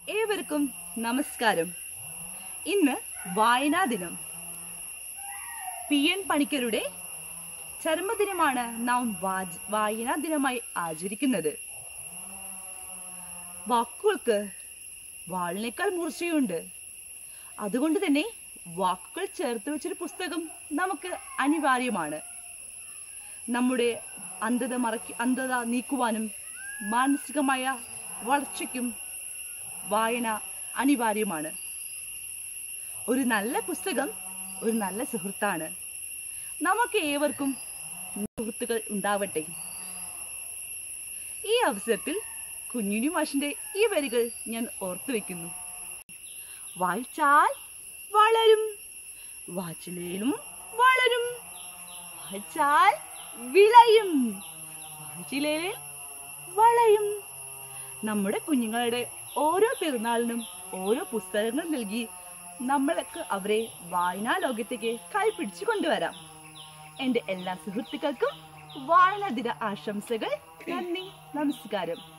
ഏവർക്കും നമസ്കാരം ഇന്ന് വായനാ ദിനം പി എൻ പണിക്കരുടെ ചരമദിനമാണ് നാം വാജ്- വായനാ ദിനമായി ആചരിക്കുന്നത് വാക്കുകൾക്ക് വാളിനേക്കാൾ മൂർച്ചയുണ്ട് അതുകൊണ്ട് തന്നെ വാക്കുകൾ ചേർത്ത് വെച്ചൊരു പുസ്തകം നമുക്ക് അനിവാര്യമാണ് നമ്മുടെ അന്ധത മറക്കി അന്ധത നീക്കുവാനും മാനസികമായ വളർച്ചയ്ക്കും വായന അനിവാര്യമാണ് ഒരു നല്ല പുസ്തകം ഒരു നല്ല സുഹൃത്താണ് നമുക്ക് ഏവർക്കും സുഹൃത്തുക്കൾ ഉണ്ടാവട്ടെ ഈ അവസരത്തിൽ കുഞ്ഞുണ്ണി മാഷിന്റെ ഈ വരികൾ ഞാൻ ഓർത്തു വെക്കുന്നു വായിച്ചാൽ വളരും വാച്ചിലേലും വളരും വായിച്ചാൽ വിളയും വായിച്ചിലേൽ വളയും നമ്മുടെ കുഞ്ഞുങ്ങളുടെ ഓരോ പെരുന്നാളിനും ഓരോ പുസ്തകങ്ങൾ നൽകി നമ്മൾക്ക് അവരെ വായനാ ലോകത്തേക്ക് കൈപിടിച്ചു കൊണ്ടുവരാം എന്റെ എല്ലാ സുഹൃത്തുക്കൾക്കും വായനാ ദിന ആശംസകൾ നന്ദി നമസ്കാരം